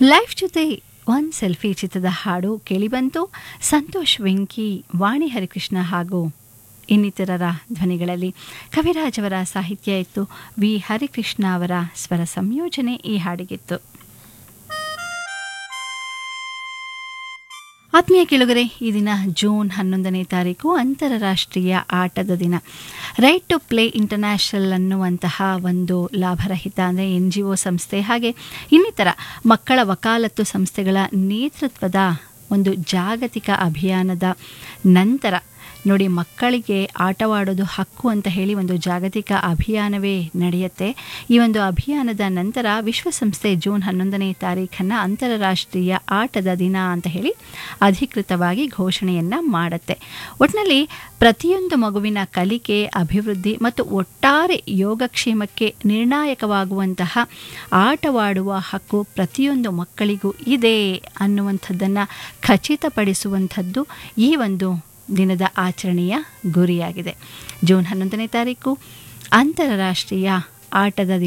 life ಜೊತೆ one selfie ಚಿತ್ರದ ಹಾಡು ಕೇಳಿಬಂತು ಸಂತೋಷ್ ವೆಂಕಿ ವಾಣಿ ಹರಿಕೃಷ್ಣ ಹಾಗೂ ಇನ್ನಿತರರ ಧ್ವನಿಗಳಲ್ಲಿ ಕವಿರಾಜ್ ಅವರ ಸಾಹಿತ್ಯ ಇತ್ತು ವಿ ಹರಿಕೃಷ್ಣ ಅವರ ಸ್ವರ ಸಂಯೋಜನೆ ಈ ಹಾಡಿಗಿತ್ತು ಆತ್ಮೀಯ ಕೇಳುಗರೆ ಈ ದಿನ ಜೂನ್ ಹನ್ನೊಂದನೇ ತಾರೀಕು ಅಂತಾರಾಷ್ಟ್ರೀಯ ಆಟದ ದಿನ ರೈಟ್ ಟು ಪ್ಲೇ ಇಂಟರ್ನ್ಯಾಷನಲ್ ಅನ್ನುವಂತಹ ಒಂದು ಲಾಭರಹಿತ ಅಂದರೆ ಎನ್ ಜಿ ಒ ಸಂಸ್ಥೆ ಹಾಗೆ ಇನ್ನಿತರ ಮಕ್ಕಳ ವಕಾಲತ್ತು ಸಂಸ್ಥೆಗಳ ನೇತೃತ್ವದ ಒಂದು ಜಾಗತಿಕ ಅಭಿಯಾನದ ನಂತರ ನೋಡಿ ಮಕ್ಕಳಿಗೆ ಆಟವಾಡೋದು ಹಕ್ಕು ಅಂತ ಹೇಳಿ ಒಂದು ಜಾಗತಿಕ ಅಭಿಯಾನವೇ ನಡೆಯುತ್ತೆ ಈ ಒಂದು ಅಭಿಯಾನದ ನಂತರ ವಿಶ್ವಸಂಸ್ಥೆ ಜೂನ್ ಹನ್ನೊಂದನೇ ತಾರೀಖನ್ನು ಅಂತಾರಾಷ್ಟ್ರೀಯ ಆಟದ ದಿನ ಅಂತ ಹೇಳಿ ಅಧಿಕೃತವಾಗಿ ಘೋಷಣೆಯನ್ನು ಮಾಡುತ್ತೆ ಒಟ್ಟಿನಲ್ಲಿ ಪ್ರತಿಯೊಂದು ಮಗುವಿನ ಕಲಿಕೆ ಅಭಿವೃದ್ಧಿ ಮತ್ತು ಒಟ್ಟಾರೆ ಯೋಗಕ್ಷೇಮಕ್ಕೆ ನಿರ್ಣಾಯಕವಾಗುವಂತಹ ಆಟವಾಡುವ ಹಕ್ಕು ಪ್ರತಿಯೊಂದು ಮಕ್ಕಳಿಗೂ ಇದೆ ಅನ್ನುವಂಥದ್ದನ್ನು ಖಚಿತಪಡಿಸುವಂಥದ್ದು ಈ ಒಂದು ದಿನದ ಆಚರಣೆಯ ಗುರಿಯಾಗಿದೆ ಜೂನ್ ಹನ್ನೊಂದನೇ ತಾರೀಕು ಅಂತಾರಾಷ್ಟ್ರೀಯ ಆಟದ ದಿನ